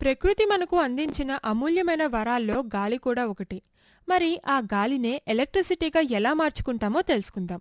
ప్రకృతి మనకు అందించిన అమూల్యమైన వరాల్లో గాలి కూడా ఒకటి మరి ఆ గాలినే ఎలక్ట్రిసిటీగా ఎలా మార్చుకుంటామో తెలుసుకుందాం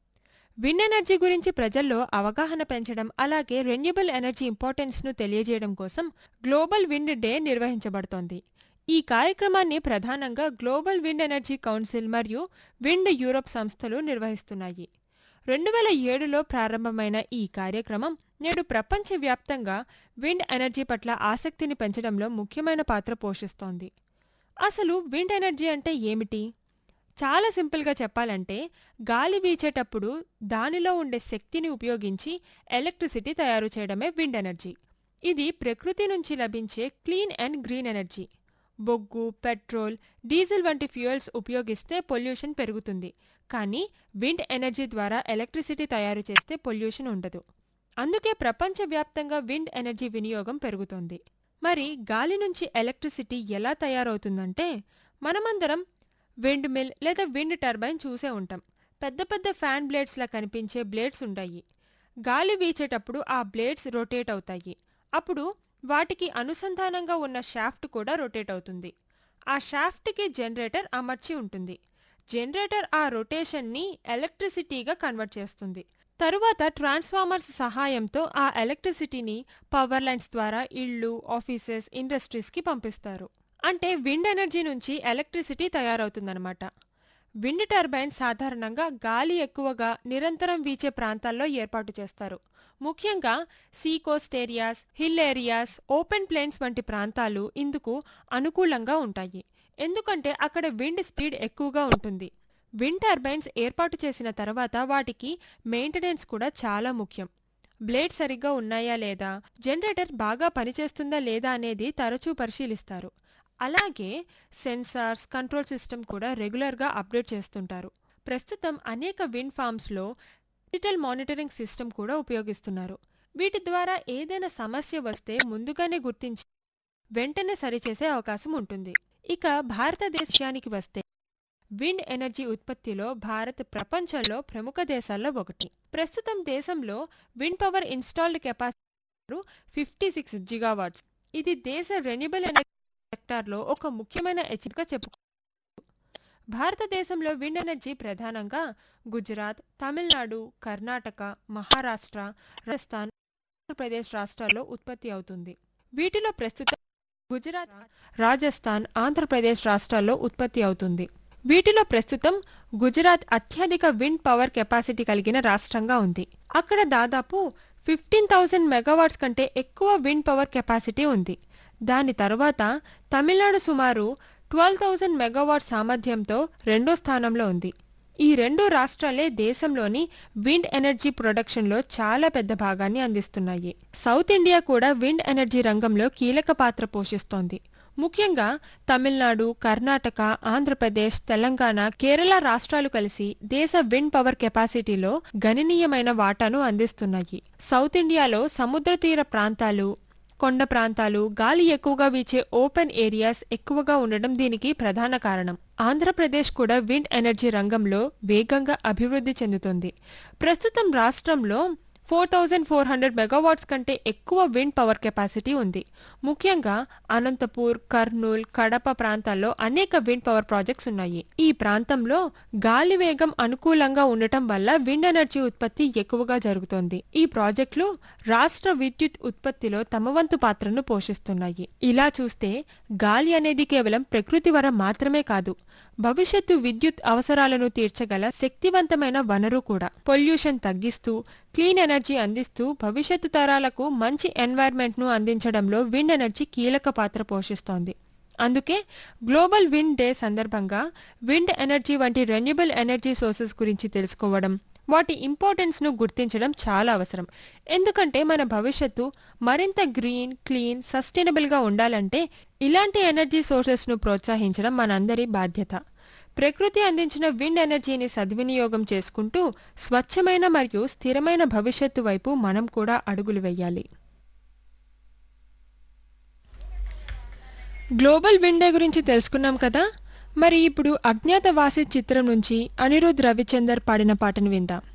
విండ్ ఎనర్జీ గురించి ప్రజల్లో అవగాహన పెంచడం అలాగే రెన్యూబుల్ ఎనర్జీ ఇంపార్టెన్స్ను తెలియజేయడం కోసం గ్లోబల్ విండ్ డే నిర్వహించబడుతోంది ఈ కార్యక్రమాన్ని ప్రధానంగా గ్లోబల్ విండ్ ఎనర్జీ కౌన్సిల్ మరియు విండ్ యూరోప్ సంస్థలు నిర్వహిస్తున్నాయి రెండు వేల ఏడులో ప్రారంభమైన ఈ కార్యక్రమం నేడు ప్రపంచవ్యాప్తంగా విండ్ ఎనర్జీ పట్ల ఆసక్తిని పెంచడంలో ముఖ్యమైన పాత్ర పోషిస్తోంది అసలు విండ్ ఎనర్జీ అంటే ఏమిటి చాలా సింపుల్గా చెప్పాలంటే గాలి వీచేటప్పుడు దానిలో ఉండే శక్తిని ఉపయోగించి ఎలక్ట్రిసిటీ తయారు చేయడమే విండ్ ఎనర్జీ ఇది ప్రకృతి నుంచి లభించే క్లీన్ అండ్ గ్రీన్ ఎనర్జీ బొగ్గు పెట్రోల్ డీజిల్ వంటి ఫ్యూయల్స్ ఉపయోగిస్తే పొల్యూషన్ పెరుగుతుంది కానీ విండ్ ఎనర్జీ ద్వారా ఎలక్ట్రిసిటీ తయారు చేస్తే పొల్యూషన్ ఉండదు అందుకే ప్రపంచవ్యాప్తంగా విండ్ ఎనర్జీ వినియోగం పెరుగుతోంది మరి గాలి నుంచి ఎలక్ట్రిసిటీ ఎలా తయారవుతుందంటే మనమందరం విండ్ మిల్ లేదా విండ్ టర్బైన్ చూసే ఉంటాం పెద్ద పెద్ద ఫ్యాన్ బ్లేడ్స్లా కనిపించే బ్లేడ్స్ ఉంటాయి గాలి వీచేటప్పుడు ఆ బ్లేడ్స్ రొటేట్ అవుతాయి అప్పుడు వాటికి అనుసంధానంగా ఉన్న షాఫ్ట్ కూడా రొటేట్ అవుతుంది ఆ షాఫ్ట్కి జనరేటర్ అమర్చి ఉంటుంది జనరేటర్ ఆ రొటేషన్ని ఎలక్ట్రిసిటీగా కన్వర్ట్ చేస్తుంది తరువాత ట్రాన్స్ఫార్మర్స్ సహాయంతో ఆ ఎలక్ట్రిసిటీని పవర్ లైన్స్ ద్వారా ఇళ్ళు ఆఫీసెస్ ఇండస్ట్రీస్కి పంపిస్తారు అంటే విండ్ ఎనర్జీ నుంచి ఎలక్ట్రిసిటీ తయారవుతుందన్నమాట విండ్ టర్బైన్ సాధారణంగా గాలి ఎక్కువగా నిరంతరం వీచే ప్రాంతాల్లో ఏర్పాటు చేస్తారు ముఖ్యంగా seacoast areas hill areas open plains వంటి ప్రాంతాలు ఇందుకు అనుకూలంగా ఉంటాయి ఎందుకంటే అక్కడ విండ్ స్పీడ్ ఎక్కువగా ఉంటుంది విండ్ టర్బైన్స్ ఏర్పాటు చేసిన తర్వాత వాటికి మెయింటెనెన్స్ కూడా చాలా ముఖ్యం బ్లేడ్ సరిగ్గా ఉన్నాయా లేదా జనరేటర్ బాగా పనిచేస్తుందా లేదా అనేది తరచూ పరిశీలిస్తారు అలాగే సెన్సార్స్ కంట్రోల్ సిస్టమ్ కూడా రెగ్యులర్గా అప్డేట్ చేస్తుంటారు ప్రస్తుతం అనేక విండ్ ఫార్మ్స్లో డిజిటల్ మానిటరింగ్ సిస్టమ్ కూడా ఉపయోగిస్తున్నారు వీటి ద్వారా ఏదైనా సమస్య వస్తే ముందుగానే గుర్తించి వెంటనే సరిచేసే అవకాశం ఉంటుంది ఇక భారతదేశానికి వస్తే విండ్ ఎనర్జీ ఉత్పత్తిలో భారత్ ప్రపంచంలో ప్రముఖ దేశాల్లో ఒకటి ప్రస్తుతం దేశంలో wind power installed capacity fifty six gigawatts ఇది దేశ రెన్యూబుల్ ఎనర్జీ సెక్టార్లో ఒక ముఖ్యమైన హెచ్చరిక చెప్పు భారతదేశంలో విండ్ ఎనర్జీ ప్రధానంగా గుజరాత్ తమిళనాడు కర్ణాటక మహారాష్ట్ర రాజస్థాన్ ఆంధ్రప్రదేశ్ రాష్ట్రాల్లో ఉత్పత్తి అవుతుంది వీటిలో ప్రస్తుతం గుజరాత్ రాజస్థాన్ ఆంధ్రప్రదేశ్ రాష్ట్రాల్లో ఉత్పత్తి అవుతుంది వీటిలో ప్రస్తుతం గుజరాత్ అత్యధిక విండ్ పవర్ కెపాసిటీ కలిగిన రాష్ట్రంగా ఉంది అక్కడ దాదాపు ఫిఫ్టీన్ థౌజండ్ మెగావాట్స్ కంటే ఎక్కువ విండ్ పవర్ కెపాసిటీ ఉంది దాని తరువాత తమిళనాడు సుమారు ట్వెల్వ్ థౌజండ్ మెగావాట్ సామర్థ్యంతో రెండో స్థానంలో ఉంది ఈ రెండు రాష్ట్రాలే దేశంలోని విండ్ ఎనర్జీ ప్రొడక్షన్లో చాలా పెద్ద భాగాన్ని అందిస్తున్నాయి సౌత్ ఇండియా కూడా విండ్ ఎనర్జీ రంగంలో కీలక పాత్ర పోషిస్తోంది ముఖ్యంగా తమిళనాడు కర్ణాటక ఆంధ్రప్రదేశ్ తెలంగాణ కేరళ రాష్ట్రాలు కలిసి దేశ విండ్ పవర్ కెపాసిటీలో గణనీయమైన వాటాను అందిస్తున్నాయి సౌత్ ఇండియాలో సముద్ర తీర ప్రాంతాలు కొండ ప్రాంతాలు గాలి ఎక్కువగా వీచే ఓపెన్ ఏరియాస్ ఎక్కువగా ఉండడం దీనికి ప్రధాన కారణం ఆంధ్రప్రదేశ్ కూడా విండ్ ఎనర్జీ రంగంలో వేగంగా అభివృద్ధి చెందుతుంది ప్రస్తుతం రాష్ట్రంలో four thousand four hundred megawatts కంటే ఎక్కువ విండ్ పవర్ కెపాసిటీ ఉంది ముఖ్యంగా అనంతపూర్ కర్నూల్ కడప ప్రాంతాల్లో అనేక విండ్ పవర్ ప్రాజెక్ట్స్ ఉన్నాయి ఈ ప్రాంతంలో గాలి వేగం అనుకూలంగా ఉండటం వల్ల విండ్ ఎనర్జీ ఉత్పత్తి ఎక్కువగా జరుగుతోంది ఈ ప్రాజెక్టులు రాష్ట్ర విద్యుత్ ఉత్పత్తిలో తమ వంతు పాత్రను పోషిస్తున్నాయి ఇలా చూస్తే గాలి అనేది కేవలం ప్రకృతి వరం మాత్రమే కాదు భవిష్యత్తు విద్యుత్ అవసరాలను తీర్చగల శక్తివంతమైన వనరు కూడా పొల్యూషన్ తగ్గిస్తూ క్లీన్ ఎనర్జీ అందిస్తూ భవిష్యత్తు తరాలకు మంచి ఎన్వైర్న్మెంట్ ను అందించడంలో విండ్ ఎనర్జీ కీలక పాత్ర పోషిస్తోంది అందుకే గ్లోబల్ విండ్ డే సందర్భంగా విండ్ ఎనర్జీ వంటి రెన్యూబుల్ ఎనర్జీ సోర్సెస్ గురించి తెలుసుకోవడం వాటి ఇంపార్టెన్స్ ను గుర్తించడం చాలా అవసరం ఎందుకంటే మన భవిష్యత్తు మరింత గ్రీన్ క్లీన్ సస్టైనబుల్ గా ఉండాలంటే ఇలాంటి ఎనర్జీ సోర్సెస్ ను ప్రోత్సహించడం మనందరి బాధ్యత ప్రకృతి అందించిన విండ్ ఎనర్జీని సద్వినియోగం చేసుకుంటూ స్వచ్ఛమైన మరియు స్థిరమైన భవిష్యత్తు వైపు మనం కూడా అడుగులు వేయాలి గ్లోబల్ విండ్ డే గురించి తెలుసుకున్నాం కదా మరి ఇప్పుడు అజ్ఞాతవాసి చిత్రం నుంచి అనిరుద్ రవిచందర్ పాడిన పాటను విందాం